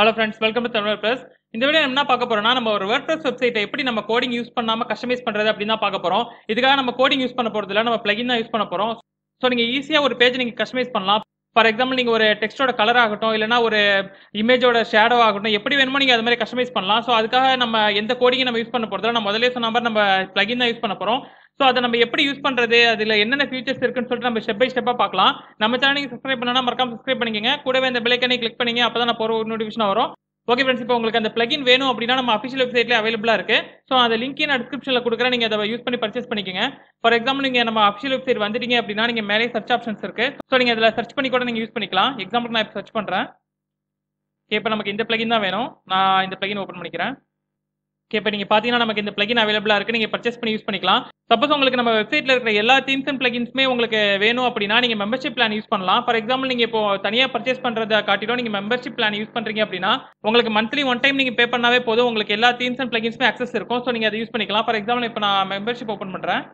hello friends welcome to Tamil plus இந்த video என்ன பார்க்க போறோம்னா நம்ம ஒரு வேர்ட்பிரஸ் வெப்சைட்டை எப்படி நம்ம கோடிங் யூஸ் பண்ணாம கஸ்டமைஸ் பண்றது அப்படின்னு தான் பார்க்க போறோம் இதுக்காக நம்ம கோடிங் யூஸ் பண்ண போறது இல்ல நம்ம பிளகின் தான் யூஸ் பண்ண போறோம் ஸோ நீங்க ஈஸியா ஒரு பேஜ் நீங்க கஸ்டமைஸ் பண்ணலாம் ஃபார் எக்ஸாம்பிள் நீங்க ஒரு டெக்ஸ்டோட கலர் ஆகட்டும் இல்லைனா ஒரு இமேஜோட ஷேடோ ஆகட்டும் எப்படி வேணுமோ நீங்க அது மாதிரி கஸ்டமைஸ் பண்ணலாம் ஸோ அதுக்காக நம்ம எந்த கோடிங் நம்ம யூஸ் பண்ண போறதில்ல நம்ம முதல்ல சொன்ன மாதிரி நம்ம பிளகின் தான் யூஸ் பண்ண போறோம் ஸோ அதை நம்ம எப்படி யூஸ் பண்றது அதுல என்னென்ன ஃபீச்சர்ஸ் இருக்குன்னு சொல்லிட்டு நம்ம ஸ்டெப் பை ஸ்டெப்பா பார்க்கலாம் நம்ம சேனல் நீங்க சப்ஸ்கிரைப் பண்ணனா மறக்காம சப்ஸ்கிரைப் பண்ணிக்கங்க கூடவே இந்த பெல்லைக்கனை கிளிக் பண்ணீங்க அப்பதான் நான் போற ஒரு நோட்டிஃபிகேஷன் வரும் ஓகே ஃப்ரெண்ட்ஸ் இப்போ உங்களுக்கு அந்த பிளகின் வேணும் அப்படின்னா நம்ம அஃபிஷியல் வெப்சைட்ல அவைலபிளா இருக்கு ஸோ அந்த லிங்க் நான் டிஸ்கிரிப்ஷன்ல கொடுக்குறேன் நீங்க அதை யூஸ் பண்ணி பர்ச்சேஸ் பண்ணிக்கங்க ஃபார் எக்ஸாம்பிள் நீங்க நம்ம அஃபிஷியல் வெப்சைட் வந்துட்டீங்க அப்படின்னா நீங்க மேலே சர்ச் ஆப்ஷன்ஸ் இருக்கு ஸோ நீங்க அதில் சர்ச் பண்ணி கூட நீங்க யூஸ் பண்ணிக்கலாம் எக்ஸாம்பிள் நான் இப்போ சர்ச் பண்றேன் ஓகே இப்போ நமக்கு இந்த பிளகின் தான் வேணும் நான் இந்த பிளகின் ஓப்பன் பண்ணிக்கிறேன் ஓகே இப்போ நீங்க பாத்தீங்கன்னா நமக்கு இந்த பிளகின் அவைலபிளா இருக்கு நீங்க பர்ச்சேஸ் பண்ணி யூஸ் பண்ணிக்கலாம் சப்போஸ் உங்களுக்கு நம்ம வெப்சைட்ல இருக்கிற எல்லா தீம்ஸ் அண்ட் பிளகின்ஸ்மே உங்களுக்கு வேணும் அப்படின்னா நீங்க மெம்பர்ஷிப் பிளான் யூஸ் பண்ணலாம் ஃபார் எக்ஸாம்பிள் நீங்க இப்போ தனியா பர்ச்சேஸ் பண்றதை காட்டிலும் நீங்க மெம்பர்ஷிப் பிளான் யூஸ் பண்றீங்க அப்படின்னா உங்களுக்கு மந்த்லி ஒன் டைம் நீங்க பே பண்ணாவே போதும் உங்களுக்கு எல்லா தீம்ஸ் அண்ட் பிளகின்ஸ்மே அக்சஸ் இருக்கும் ஸோ நீங்க அதை யூஸ் பண்ணிக்கலாம் ஃபார் எக்ஸாம்பிள் இப்போ நான் மெம்பர்ஷிப் ஓப்பன் பண்றேன்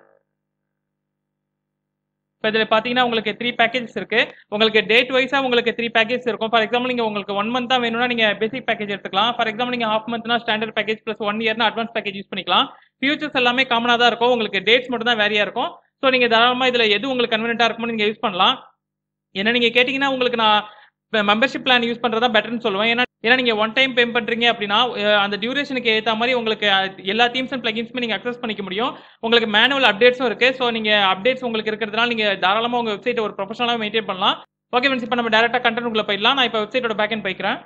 இப்போ இதில் பார்த்தீங்கன்னா உங்களுக்கு த்ரீ பேக்கேஜஸ் இருக்கு உங்களுக்கு டேட் வைஸாக உங்களுக்கு த்ரீ பேக்கேஜ் இருக்கும் ஃபார் எக்ஸாம்பிள் நீங்கள் உங்களுக்கு ஒன் மந்த் தான் வேணும்னா நீங்கள் பேசிக் பேக்கேஜ் எடுத்துக்கலாம் ஃபார் எக்ஸாம்பிள் நீங்கள் ஹாஃப் மந்த்னா ஸ்டாண்டர்ட் பேக்கேஜ் ப்ளஸ் ஒன் இயர்னா அட்வான்ஸ் பேக்கேஜ் யூஸ் பண்ணிக்கலாம் ஃபியூச்சர்ஸ் எல்லாமே காமனாக தான் இருக்கும் உங்களுக்கு டேட்ஸ் மட்டும் தான் வேரியா இருக்கும் ஸோ நீங்கள் தாராளமாக இதில் எது உங்களுக்கு கன்வீனியன்ட்டாக இருக்குமோ நீங்கள் யூஸ் பண்ணலாம் ஏன்னா நீங்கள் கேட்டிங்கன்னா உங்களுக்கு நான் மெம்பர்ஷிப் பிளான் யூஸ் பண்ணுறதா பெட்டர்னு சொல்லுவேன் ஏன்னா ஏன்னா நீங்கள் ஒன் டைம் பே பண்ணுறீங்க அப்படின்னா அஹ் அந்த டியூரேஷனுக்கு ஏற்ற மாதிரி உங்களுக்கு அஹ், எல்லா தீம்ஸ் அண்ட் பிளகின்ஸுமே நீங்கள் அக்சஸ் பண்ணிக்க முடியும் உங்களுக்கு மேனுவல் அப்டேட்ஸும் இருக்குது ஸோ நீங்கள் அப்டேட்ஸ் உங்களுக்கு இருக்கிறதுனால நீங்கள் தாராளமாக உங்கள் வெப்சைட்டை ஒரு ப்ரொஃபஷனலாக மெயின்டைன் பண்ணலாம் ஓகே ஃப்ரெண்ட்ஸ் இப்போ நம்ம டேரெக்டாக கண்டென்ட் உள்ள போயிடலாம் நான் இப்போ வெப்சைட்டோட பேக்கெண்ட் போய்க்கிறேன்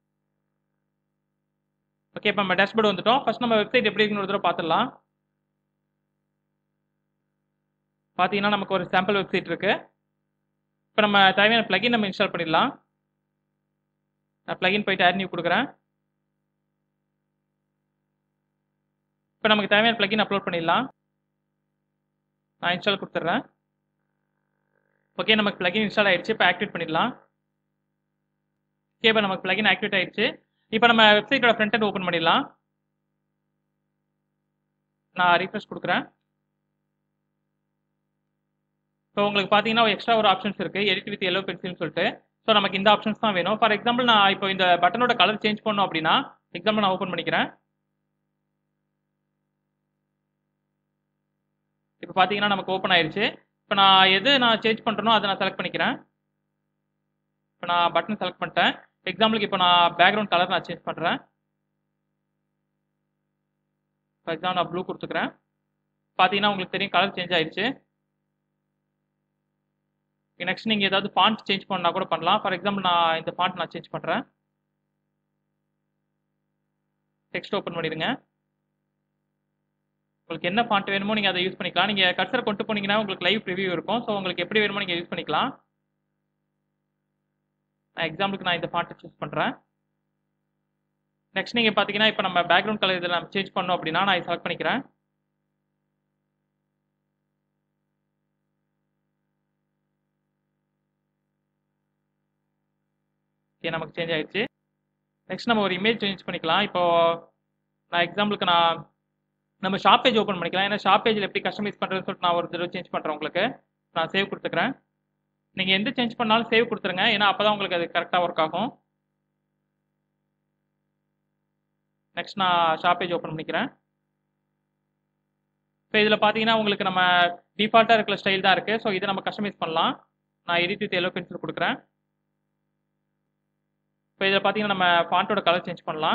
ஓகே இப்போ நம்ம டேஷ்போர்டு வந்துட்டோம் ஃபர்ஸ்ட் நம்ம வெப்சைட் எப்படி இருக்குன்னு ஒரு தடவை பார்த்துடலாம் பார்த்தீங்கன்னா நமக்கு ஒரு சாம்பிள் வெப்சைட் இருக்கு இப்போ நம்ம தேவையான பிளகின் நம்ம இன்ஸ்டால் பண்ணிடலாம் நான் பிளகின் போயிட்டு ஆட் நியூ கொடுக்குறேன் இப்போ நமக்கு தேவையான பிளகின் அப்லோட் பண்ணிடலாம் நான் இன்ஸ்டால் கொடுத்துட்றேன் ஓகே நமக்கு பிளகின் இன்ஸ்டால் ஆயிடுச்சு இப்போ ஆக்டிவேட் பண்ணிடலாம் ஓகே இப்போ நமக்கு பிளகின் ஆக்டிவேட் ஆயிடுச்சு இப்போ நம்ம வெப்சைட்டோட ஃப்ரண்ட் end ஓப்பன் பண்ணிடலாம் நான் ரீஃப்ரெஷ் கொடுக்குறேன் ஸோ உங்களுக்கு பார்த்தீங்கன்னா எக்ஸ்ட்ரா ஒரு ஆப்ஷன்ஸ் இருக்குது எடிட் வித் எல்லோ பென்சில்னு சொல்லிட்டு ஸோ நமக்கு இந்த ஆப்ஷன்ஸ் தான் வேணும் ஃபார் எக்ஸாம்பிள் நான் இப்போ இந்த பட்டனோட கலர் சேஞ்ச் பண்ணோம் அப்படின்னா எக்ஸாம்பிள் நான் ஓப்பன் பண்ணிக்கிறேன் இப்போ பார்த்தீங்கன்னா நமக்கு ஓப்பன் ஆயிருச்சு இப்போ நான் எது நான் சேஞ்ச் பண்ணுறனோ அதை நான் செலக்ட் பண்ணிக்கிறேன் இப்போ நான் பட்டன் செலக்ட் பண்ணிட்டேன் எக்ஸாம்பிளுக்கு இப்போ நான் பேக்ரவுண்ட் கலர் நான் சேஞ்ச் பண்ணுறேன் ஃபார் எக்ஸாம்பிள் நான் ப்ளூ கொடுத்துக்கிறேன் பார்த்தீங்கன்னா உங்களுக்கு தெரியும் கலர் சேஞ்ச் ஆயிடுச்சு நெக்ஸ்ட் நீங்கள் ஏதாவது ஃபாண்ட் சேஞ்ச் பண்ணா கூட பண்ணலாம் ஃபார் எக்ஸாம்பிள் நான் இந்த ஃபாண்ட் நான் சேஞ்ச் பண்ணுறேன் டெக்ஸ்ட் ஓப்பன் பண்ணிடுங்க உங்களுக்கு என்ன ஃபாண்ட் வேணுமோ நீங்கள் அதை யூஸ் பண்ணிக்கலாம் நீங்கள் கர்சரை கொண்டு போனீங்கன்னா உங்களுக்கு லைவ் ரிவ்யூ இருக்கும் ஸோ உங்களுக்கு எப்படி வேணுமோ நீங்கள் யூஸ் பண்ணிக்கலாம் நான் எக்ஸாம்பிளுக்கு நான் இந்த ஃபாண்ட்டை சூஸ் பண்ணுறேன் நெக்ஸ்ட் நீங்கள் பார்த்தீங்கன்னா இப்போ நம்ம பேக்ரவுண்ட் கலர் இதில் நம்ம சேஞ்ச் பண்ணோம் அப்படின்னா நான் செலக்ட் பண்ணிக்கிறேன் ஓகே நமக்கு சேஞ்ச் ஆயிடுச்சு நெக்ஸ்ட் நம்ம ஒரு இமேஜ் சேஞ்ச் பண்ணிக்கலாம் இப்போ நான் எக்ஸாம்பிளுக்கு நான் நம்ம ஷாப் பேஜ் ஓப்பன் பண்ணிக்கலாம் ஏன்னா ஷாப் பேஜில் எப்படி கஸ்டமைஸ் பண்ணுறதுன்னு சொல்லிட்டு நான் ஒரு தடவை சேஞ்ச் பண்ணுறேன் உங்களுக்கு நான் சேவ் கொடுத்துக்கிறேன் நீங்கள் எந்த சேஞ்ச் பண்ணாலும் சேவ் கொடுத்துருங்க ஏன்னா அப்போ தான் உங்களுக்கு அது கரெக்டாக ஒர்க் ஆகும் நெக்ஸ்ட் நான் ஷாப் பேஜ் ஓப்பன் பண்ணிக்கிறேன் இப்போ இதில் பார்த்தீங்கன்னா உங்களுக்கு நம்ம டிஃபால்ட்டாக இருக்கிற ஸ்டைல் தான் இருக்குது ஸோ இதை நம்ம கஸ்டமைஸ் பண்ணலாம் நான் எடிட் வித் எல்லோ பென்சில் கொடுக்குறேன் இப்போ இதில் பார்த்தீங்கன்னா நம்ம ஃபாண்ட்டோட கலர் சேஞ்ச் பண்ணலாம்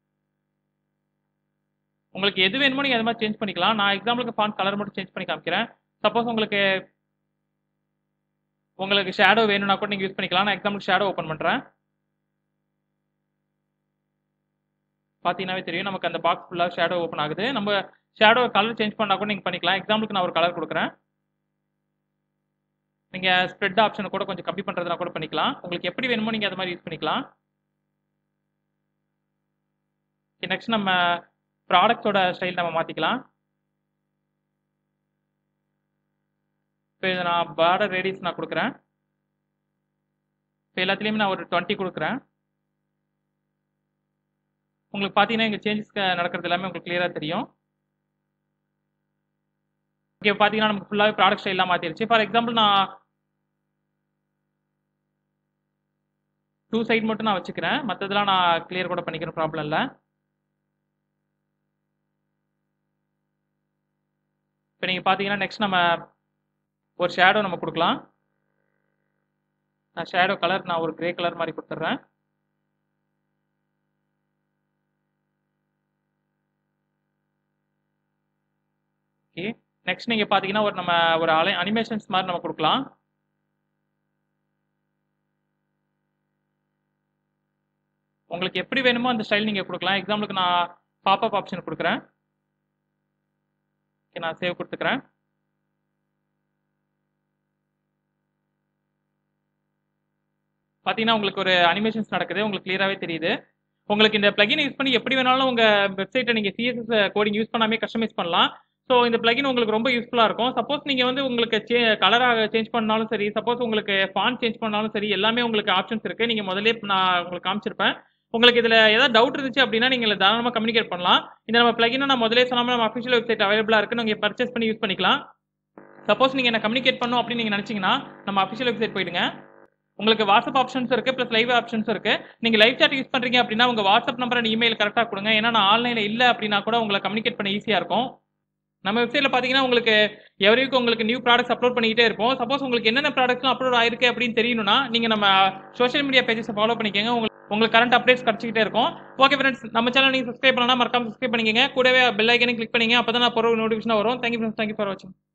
உங்களுக்கு எது வேணுமோ நீங்கள் அது மாதிரி சேஞ்ச் பண்ணிக்கலாம் நான் எக்ஸாம்பிளுக்கு ஃபாண்ட் கலர் மட்டும் சேஞ்ச் பண்ணி காமிக்கிறேன் சப்போஸ் உங்களுக்கு உங்களுக்கு ஷேடோ வேணும்னா கூட நீங்கள் யூஸ் பண்ணிக்கலாம் நான் எக்ஸாம்பிள் ஷேடோ ஓப்பன் பண்ணுறேன் பார்த்தீங்கன்னாவே தெரியும் நமக்கு அந்த பாக்ஸ் ஃபுல்லாக ஷேடோ ஓப்பன் ஆகுது நம்ம ஷேடோ கலர் சேஞ்ச் பண்ணால் கூட நீங்கள் பண்ணிக்கலாம் எக்ஸாம்பிளுக்கு நான் ஒரு கலர் கொடுக்குறேன் நீங்கள் ஸ்ப்ரெட் ஆப்ஷனை கூட கொஞ்சம் கம்மி பண்ணுறதுனா கூட பண்ணிக்கலாம் உங்களுக்கு எப்படி வேணுமோ நீங்கள் அது மாதிரி யூஸ் பண்ணிக்கலாம் நெக்ஸ்ட் நம்ம ப்ராடக்ட்டோட ஸ்டைல் நம்ம மாற்றிக்கலாம் இப்போ இதை நான் பார்டர் ரேடியஸ் நான் கொடுக்குறேன் இப்போ எல்லாத்துலேயுமே நான் ஒரு டுவெண்ட்டி கொடுக்குறேன் உங்களுக்கு பார்த்தீங்கன்னா இங்கே சேஞ்சஸ் நடக்கிறது எல்லாமே உங்களுக்கு கிளியராக தெரியும் ஓகே பார்த்தீங்கன்னா நமக்கு ஃபுல்லாகவே ப்ராடக்ட் ஸ்டைல்லாம் மாற்றிருச்சு ஃபார் எக்ஸாம்பிள் நான் டூ சைடு மட்டும் நான் வச்சுக்கிறேன் மற்றதெல்லாம் நான் கிளியர் கூட பண்ணிக்கிறேன் ப்ராப்ளம் இல்லை இப்போ நீங்கள் பார்த்தீங்கன்னா நெக்ஸ்ட் நம்ம ஒரு ஷேடோ நம்ம கொடுக்கலாம் நான் ஷேடோ கலர் நான் ஒரு கிரே கலர் மாதிரி கொடுத்துட்றேன் ஓகே நெக்ஸ்ட் நீங்கள் பார்த்தீங்கன்னா ஒரு நம்ம ஒரு அலை அனிமேஷன்ஸ் மாதிரி நம்ம கொடுக்கலாம் உங்களுக்கு எப்படி வேணுமோ அந்த ஸ்டைல் நீங்கள் கொடுக்கலாம் எக்ஸாம்பிளுக்கு நான் பாப்அப் ஆப்ஷன் கொடுக்குறேன் ஓகே நான் சேவ் கொடுத்துக்கிறேன் பார்த்தீங்கன்னா உங்களுக்கு ஒரு அனிமேஷன்ஸ் நடக்குது உங்களுக்கு கிளியராகவே தெரியுது உங்களுக்கு இந்த பிளகின் யூஸ் பண்ணி எப்படி வேணாலும் உங்கள் வெப்சைட்டை நீங்கள் சிஎஸ்எஸ் கோடிங் யூஸ் பண்ணாமே கஸ்டமைஸ் பண்ணலாம் ஸோ இந்த பிளகின் உங்களுக்கு ரொம்ப யூஸ்ஃபுல்லாக இருக்கும் சப்போஸ் நீங்கள் வந்து உங்களுக்கு சே கலராக சேஞ்ச் பண்ணாலும் சரி சப்போஸ் உங்களுக்கு ஃபான் சேஞ்ச் பண்ணாலும் சரி எல்லாமே உங்களுக்கு ஆப்ஷன்ஸ் இருக்குது நீங்கள் முதல்ல நான் உங்களுக்கு காமிச்சிருப்பேன் உங்களுக்கு இதில் ஏதாவது டவுட் இருந்துச்சு அப்படின்னா நீங்கள் தாராளமாக கம்யூனிகேட் பண்ணலாம் இந்த நம்ம பிளகினை நான் முதலே சொல்லாமல் நம்ம அஃபிஷியல் வெப்சைட் அவைலபிளாக இருக்குது நீங்கள் பர்ச்சேஸ் பண்ணி யூஸ் பண்ணிக்கலாம் சப்போஸ் நீங்கள் என்ன கம்யூனிகேட் பண்ணணும் அப்படின்னு நீங்கள் நினச்சிங்கன்னா நம்ம அஃபிஷியல் வெப்சைட் போயிடுங்க உங்களுக்கு வாட்ஸ்அப் ஆப்ஷன்ஸ் இருக்கு ப்ளஸ் லைவ் ஆப்ஷன்ஸ் இருக்கு நீங்க லைவ் சாட் யூஸ் பண்றீங்க அப்படின்னா உங்க வாட்ஸ்அப் நம்பர் அண்ட் இமெயில் கரெக்டா கொடுங்க ஏன்னா நான் ஆன்லைன்ல இல்ல அப்படின்னா கூட உங்களை கம்யூனிகேட் பண்ண ஈஸியா இருக்கும் நம்ம வெப்சைட்ல பாத்தீங்கன்னா உங்களுக்கு எவரிக்கும் உங்களுக்கு நியூ ப்ராடக்ட்ஸ் அப்லோட் பண்ணிக்கிட்டே இருப்போம் சப்போஸ் உங்களுக்கு என்னென்ன ப்ராடக்ட்ஸ்லாம் அப்லோட் ஆயிருக்கு அப்படின்னு தெரியணும்னா நீங்க நம்ம சோஷியல் மீடியா பேஜஸ் ஃபாலோ பண்ணிக்கோங்க உங்களுக்கு உங்களுக்கு கரண்ட் அப்டேட்ஸ் கிடைச்சிக்கிட்டே இருக்கும் ஓகே ஃப்ரெண்ட்ஸ் நம்ம சேனல் நீங்க சப்ஸ்கிரைப் பண்ணலாம் மறக்காம சப்ஸ்கிரைப் பண்ணிக்கங்க கூடவே பெல் ஐக்கனையும் கிளிக் பண்ணீங்க அப்பதான் நான் போகிற நோட்டிஃபிகேஷன் வரும் தேங்க்யூ ஃப்ரெண்ட்ஸ் தேங்க்யூ ஃபார் வாட்சிங்